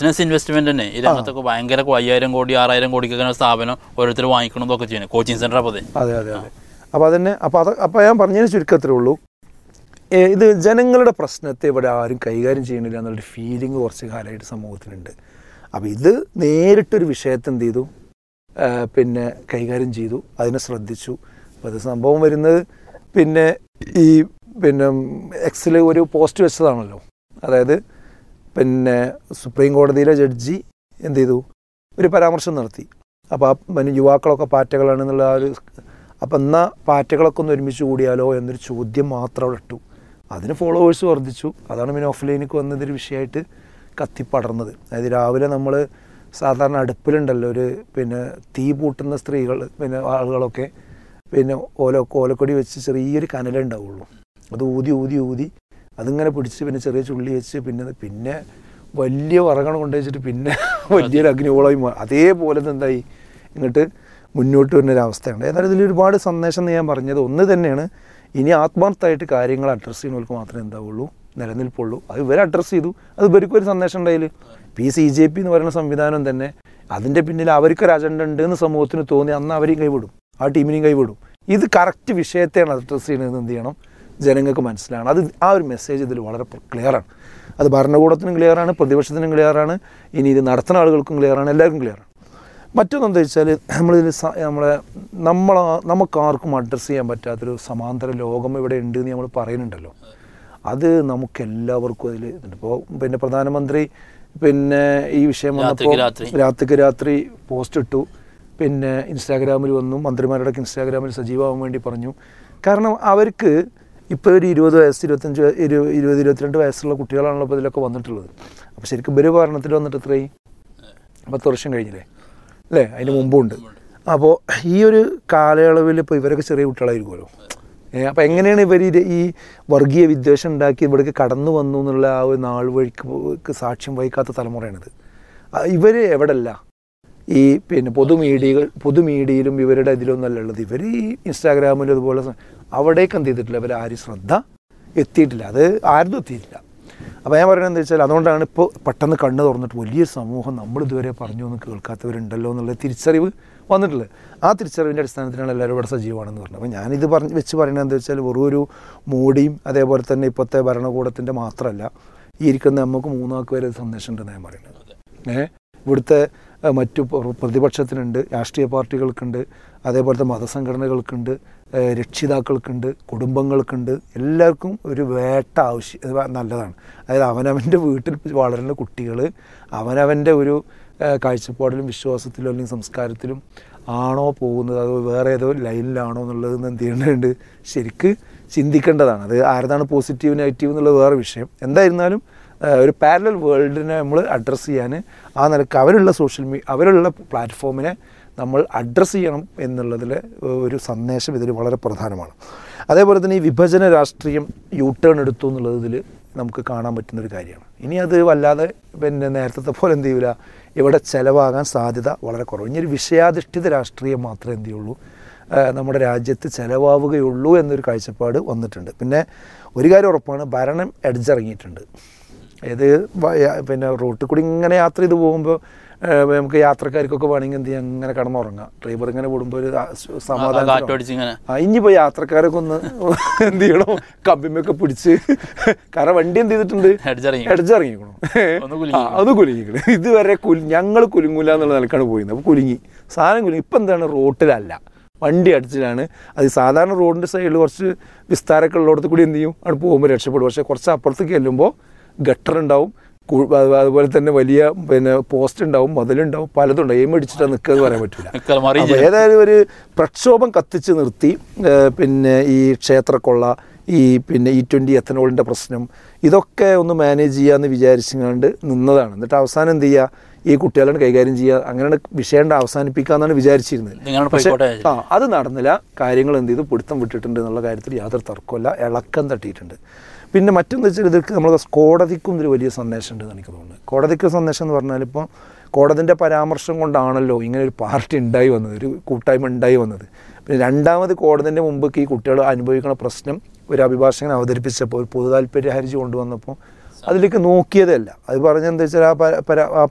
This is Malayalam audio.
ബിസിനസ് ഇൻവെസ്റ്റ്മെന്റ് തന്നെ ഈ രംഗത്തൊക്കെ ഭയങ്കര അയ്യായിരം കോടി ആറായിരം കോടിക്കൊക്കെ സ്ഥാപനം ഓരോരുത്തർ വാങ്ങിക്കണതൊക്കെ ചെയ്യുന്നത് കോച്ചിങ് സെന്റർ അപ്പോൾ അതെ അതെ അതെ അതെ അപ്പോൾ അതന്നെ അപ്പോൾ അത് അപ്പോൾ ഞാൻ പറഞ്ഞതിന് ചുരുക്കത്രേ ഉള്ളൂ ഏ, ഇത് ജനങ്ങളുടെ പ്രശ്നത്തെ ഇവിടെ ആരും കൈകാര്യം ചെയ്യണില്ല എന്നുള്ളൊരു ഫീലിംഗ് കുറച്ച് കാലമായിട്ട് സമൂഹത്തിലുണ്ട് അപ്പോൾ ഇത് നേരിട്ടൊരു വിഷയത്തെ എന്ത് ചെയ്തു ആ, പിന്നെ കൈകാര്യം ചെയ്തു അതിനെ ശ്രദ്ധിച്ചു അപ്പോൾ അത് സംഭവം വരുന്നത് പിന്നെ ഈ പിന്നെ എക്സിൽ ഒരു പോസ്റ്റ് വെച്ചതാണല്ലോ അതായത് പിന്നെ സുപ്രീം കോടതിയിലെ ജഡ്ജി എന്ത് ചെയ്തു ഒരു പരാമർശം നടത്തി അപ്പോൾ ആ പിന്നെ യുവാക്കളൊക്കെ പാറ്റകളാണെന്നുള്ള ആ ഒരു അപ്പം എന്നാൽ പാറ്റകളൊക്കെ ഒന്ന് ഒരുമിച്ച് കൂടിയാലോ എന്നൊരു ചോദ്യം മാത്രം അവിടെ ഇട്ടു അതിന് ഫോളോവേഴ്സ് വർദ്ധിച്ചു അതാണ് പിന്നെ ഓഫ്ലൈനിക്ക് വന്നതൊരു വിഷയമായിട്ട് കത്തിപ്പടർന്നത് അതായത് രാവിലെ നമ്മൾ സാധാരണ അടുപ്പിലുണ്ടല്ലോ ഒരു പിന്നെ തീ പൂട്ടുന്ന സ്ത്രീകൾ പിന്നെ ആളുകളൊക്കെ പിന്നെ ഓല ഓലക്കൊടി വെച്ച് ചെറിയൊരു കനലേ ഉണ്ടാവുള്ളൂ അത് ഊതി ഊതി ഊതി അതിങ്ങനെ പിടിച്ച് പിന്നെ ചെറിയ ചുള്ളി വെച്ച് പിന്നെ പിന്നെ വലിയ വറകണം കൊണ്ടു വെച്ചിട്ട് പിന്നെ വലിയൊരു അഗ്നികോളമായി മാ- അതേപോലെ തന്നെ എന്തായി ഇങ്ങോട്ട് മുന്നോട്ട് വരുന്ന ഒരു അവസ്ഥയുണ്ട് ഏതായാലും ഇതിൽ ഒരുപാട് സന്ദേശം എന്ന് ഞാൻ പറഞ്ഞത് ഒന്ന് തന്നെയാണ് ഇനി ആത്മാർത്ഥമായിട്ട് കാര്യങ്ങൾ അഡ്രസ്സ് ചെയ്യുന്നവർക്ക് മാത്രമേ എന്താവുള്ളൂ നിലനിൽപ്പുള്ളൂ അത് ഇവർ അഡ്രസ്സ് ചെയ്തു അത് ഇവർക്ക് ഒരു സന്ദേശം ഉണ്ടായില്ല പി സി ജെ പി എന്ന് പറയുന്ന സംവിധാനം തന്നെ അതിൻ്റെ പിന്നിൽ അവർക്കൊരു അജണ്ട ഉണ്ട് എന്ന് സമൂഹത്തിന് തോന്നി അന്ന് അവരെയും കൈവിടും ആ ടീമിനെയും കൈവിടും ഇത് കറക്റ്റ് വിഷയത്തെയാണ് അഡ്രസ്സ് ചെയ്യുന്നത് എന്ത് ചെയ്യണം ജനങ്ങൾക്ക് മനസ്സിലാണ് അത് ആ ഒരു മെസ്സേജ് ഇതിൽ വളരെ ക്ലിയറാണ് അത് ഭരണകൂടത്തിനും ക്ലിയറാണ് പ്രതിപക്ഷത്തിനും ക്ലിയറാണ് ഇനി ഇത് നടത്തുന്ന ആളുകൾക്കും ക്ലിയറാണ് എല്ലാവർക്കും ക്ലിയറാണ് മറ്റൊന്നെന്താ വെച്ചാൽ നമ്മളിതിൽ സ- നമ്മളെ നമ്മൾ നമുക്കാർക്കും അഡ്രസ്സ് ചെയ്യാൻ പറ്റാത്തൊരു സമാന്തര ലോകം ഇവിടെ ഉണ്ട് എന്ന് നമ്മൾ പറയുന്നുണ്ടല്ലോ അത് നമുക്ക് എല്ലാവർക്കും അതിൽ ഇപ്പോൾ പിന്നെ പ്രധാനമന്ത്രി പിന്നെ ഈ വിഷയം വന്നപ്പോൾ രാത്രിക്ക് രാത്രി. രാത്രിക്ക് രാത്രി പോസ്റ്റ് ഇട്ടു പിന്നെ ഇൻസ്റ്റാഗ്രാമിൽ വന്നു മന്ത്രിമാരുടെ ഇൻസ്റ്റാഗ്രാമിൽ സജീവമാവാൻ വേണ്ടി പറഞ്ഞു കാരണം അവർക്ക് ഇപ്പോൾ ഒരു ഇരുപത് വയസ്സ് ഇരുപത്തഞ്ച് വയ- ഇരു ഇരുപത് ഇരുപത്തിരണ്ട് വയസ്സുള്ള കുട്ടികളാണല്ലോ ഇപ്പോൾ ഇതിലൊക്കെ വന്നിട്ടുള്ളത് അപ്പോൾ ശരിക്കും ഇവര് ഭരണത്തിൽ വന്നിട്ട് എത്രയായി പത്ത് വർഷം കഴിഞ്ഞില്ലേ അല്ലേ അതിന് മുമ്പുണ്ട് അപ്പോൾ ഈ ഒരു കാലയളവിൽ ഇപ്പോൾ ഇവരൊക്കെ ചെറിയ കുട്ടികളായിരിക്കുമല്ലോ ഏ, അപ്പോൾ എങ്ങനെയാണ് ഇവർ ഈ വർഗീയ വിദ്വേഷം ഉണ്ടാക്കി ഇവിടേക്ക് കടന്നു വന്നു എന്നുള്ള ആ ഒരു നാൾ വഴിക്ക് സാക്ഷ്യം വഹിക്കാത്ത തലമുറയാണിത് ഇവർ എവിടല്ല ഈ പിന്നെ പൊതുമീഡിയകൾ പൊതുമീഡിയയിലും ഇവരുടെ ഇതിലൊന്നല്ല ഉള്ളത് ഇവർ ഈ ഇൻസ്റ്റാഗ്രാമിലും അതുപോലെ സ- അവിടേക്ക് എന്ത് ചെയ്തിട്ടില്ല ഇവർ ആരും ശ്രദ്ധ എത്തിയിട്ടില്ല അത് ആരും എത്തിയിട്ടില്ല അപ്പോൾ ഞാൻ പറയുന്നത് എന്താ വെച്ചാൽ അതുകൊണ്ടാണ് ഇപ്പോൾ പെട്ടെന്ന് കണ്ണ് തുറന്നിട്ട് വലിയ സമൂഹം നമ്മൾ ഇതുവരെ പറഞ്ഞു എന്ന് കേൾക്കാത്തവരുണ്ടല്ലോ എന്നുള്ള തിരിച്ചറിവ് വന്നിട്ടുള്ളത് ആ തിരിച്ചറിവിൻ്റെ അടിസ്ഥാനത്തിലാണ് എല്ലാവരും ഇവിടെ സജീവമാണെന്ന് പറഞ്ഞത് അപ്പോൾ ഞാനിത് പറഞ്ഞ് വെച്ച് പറയുന്നത് എന്താ വെച്ചാൽ വെറും ഒരു മോഡിയും അതേപോലെ തന്നെ ഇപ്പോഴത്തെ ഭരണകൂടത്തിൻ്റെ മാത്രമല്ല ഈ ഇരിക്കുന്ന നമുക്ക് മൂന്നാൾക്ക് വരെ ഒരു സന്ദേശം ഉണ്ടെന്ന് ഞാൻ പറയുന്നത് ഏഹ് ഇവിടുത്തെ ഏഹ്, മറ്റു പ്ര- പ്രതിപക്ഷത്തിനുണ്ട് രാഷ്ട്രീയ പാർട്ടികൾക്കുണ്ട് അതേപോലത്തെ മതസംഘടനകൾക്കുണ്ട് ഏഹ്, രക്ഷിതാക്കൾക്കുണ്ട് കുടുംബങ്ങൾക്കുണ്ട് എല്ലാവർക്കും ഒരു വേട്ട ആവശ്യം ഇത് നല്ലതാണ് അതായത് അവനവൻ്റെ വീട്ടിൽ വളരുന്ന കുട്ടികൾ അവനവൻ്റെ ഒരു ഏഹ്, കാഴ്ചപ്പാടിലും വിശ്വാസത്തിലും അല്ലെങ്കിൽ സംസ്കാരത്തിലും ആണോ പോകുന്നത് അതോ വേറെ ഏതോ ലൈനിലാണോ എന്നുള്ളത് എന്ത് ചെയ്യേണ്ടതുണ്ട് ശരിക്ക് ചിന്തിക്കേണ്ടതാണ് അത് ആരതാണ് പോസിറ്റീവ് നെഗറ്റീവ് എന്നുള്ളത് വേറെ വിഷയം എന്തായിരുന്നാലും ഏഹ് ഒരു പാരലൽ വേൾഡിനെ നമ്മൾ അഡ്രസ്സ് ചെയ്യാൻ ആ നിലക്ക് അവരുള്ള സോഷ്യൽ മീ അവരുള്ള പ്ലാറ്റ്ഫോമിനെ നമ്മൾ അഡ്രസ്സ് ചെയ്യണം എന്നുള്ളതിൽ ഒരു സന്ദേശം ഇതിൽ വളരെ പ്രധാനമാണ് അതേപോലെ തന്നെ ഈ വിഭജന രാഷ്ട്രീയം യൂ ടേൺ എടുത്തു എന്നുള്ളത് ഇതിൽ നമുക്ക് കാണാൻ പറ്റുന്നൊരു കാര്യമാണ് ഇനി അത് വല്ലാതെ പിന്നെ നേരത്തെ പോലെ എന്ത് ചെയ്യില്ല ഇവിടെ ചിലവാകാൻ സാധ്യത വളരെ കുറവ് ഇനി ഒരു വിഷയാധിഷ്ഠിത രാഷ്ട്രീയം മാത്രമേ എന്ത് ചെയ്യുള്ളൂ ഏഹ് നമ്മുടെ രാജ്യത്ത് ചിലവാവുകയുള്ളൂ എന്നൊരു കാഴ്ചപ്പാട് വന്നിട്ടുണ്ട് പിന്നെ ഒരു കാര്യം ഉറപ്പാണ് ഭരണം എഡ്ജിറങ്ങിയിട്ടുണ്ട് ഇത് വ- യ- പിന്നെ റോട്ടിൽ കൂടി ഇങ്ങനെ യാത്ര ചെയ്ത് പോകുമ്പോൾ നമുക്ക് യാത്രക്കാർക്കൊക്കെ വേണമെങ്കിൽ എന്ത് ചെയ്യാം ഇങ്ങനെ കിടന്നുറങ്ങാം ഡ്രൈവർ ഇങ്ങനെ വിടുമ്പോൾ ഒരു ആ സ് സമാധാനം കാറ്റടിച്ച് ഇങ്ങനെ ആ ഇനിയിപ്പോൾ യാത്രക്കാരൊക്കെ ഒന്ന് എന്ത് ചെയ്യണം കമ്പിമൊക്കെ പിടിച്ച് കാരണം വണ്ടി എന്ത് ചെയ്തിട്ടുണ്ട് ഹെഡ്ജറിങ് ഇടച്ചിറങ്ങിക്കണം ഒന്ന് കുലുങ്ങി. അത് കുലുങ്ങിക്കണം ഇതുവരെ കുലു ഞങ്ങൾ കുലുങ്ങൂല എന്നുള്ള നിലക്കാണ് പോയിരുന്നത് അപ്പോൾ കുലുങ്ങി സാധനം കുലുങ്ങി ഇപ്പം എന്താണ് റോട്ടിലല്ല വണ്ടി അടിച്ചിലാണ് അത് സാധാരണ റോഡിൻ്റെ സൈഡിൽ കുറച്ച് വിസ്താരമൊക്കെ ഉള്ളിടത്ത് കൂടി എന്ത് ചെയ്യും അവിടെ പോകുമ്പോൾ രക്ഷപ്പെടും പക്ഷേ കുറച്ച് അപ്പുറത്തേക്ക് ചെല്ലുമ്പോൾ ഗട്ടർ ഉണ്ടാവും കു- അത് അതുപോലെ തന്നെ വലിയ പിന്നെ പോസ്റ്റ് ഉണ്ടാവും മതിലുണ്ടാവും പലതും ഉണ്ടാവും എയിം അടിച്ചിട്ട് നിൽക്കുക എന്ന് പറയാൻ പറ്റില്ല നിക്കൽ മറി അപ്പോൾ ഏതായാലും ഒരു പ്രക്ഷോഭം കത്തിച്ച് നിർത്തി ഏഹ് പിന്നെ ഈ ക്ഷേത്രക്കൊള്ള ഈ പിന്നെ ഇ ട്വൻ്റി എത്തനോളിൻ്റെ പ്രശ്നം ഇതൊക്കെ ഒന്ന് മാനേജ് ചെയ്യാമെന്ന് വിചാരിച്ചുകൊണ്ട് നിന്നതാണ് എന്നിട്ട് അവസാനം എന്ത് ചെയ്യുക ഈ കുട്ടികളെ കൈകാര്യം ചെയ്യുക അങ്ങനെ വിഷയം അവസാനിപ്പിക്കാമെന്നാണ് വിചാരിച്ചിരുന്നത് നിങ്ങളാണ് പക്ഷേ പോയിക്കോട്ടെ ആ അത് നടന്നില്ല കാര്യങ്ങൾ എന്ത് ചെയ്തു പിടുത്തം വിട്ടിട്ടുണ്ട് എന്നുള്ള കാര്യത്തിൽ യാതൊരു തർക്കമല്ല ഇളക്കം തട്ടിയിട്ടുണ്ട് പിന്നെ മറ്റൊന്ന് വെച്ചാൽ ഇതിற்கு നമ്മൾ കോടതിക്കും ഒരു വലിയ സന്ദേശം ഉണ്ടെന്ന് എനിക്ക് തോന്നുന്നത് കോടതിക്ക് സന്ദേശം എന്ന് പറഞ്ഞാൽ ഇപ്പോൾ കോടതിൻ്റെ പരാമർശം കൊണ്ടാണല്ലോ ഇങ്ങനെ ഒരു പാർട്ടി ഉണ്ടായി വന്നത് ഒരു കൂട്ടായ്മ ഉണ്ടായി വന്നത് പിന്നെ രണ്ടാമത് കോടതിൻ്റെ മുമ്പ് ഈ കുട്ടികൾ അനുഭവിക്കുന്ന പ്രശ്നം ഒരു അഭിഭാഷകൻ അവതരിപ്പിച്ചപ്പോൾ ഒരു പൊതു താല്പര്യ ഹർജി കൊണ്ടുവന്നപ്പോൾ അതിലേക്ക് നോക്കിയതല്ല അത് പറഞ്ഞെന്താ വെച്ചാൽ ആ പര- പര- ആ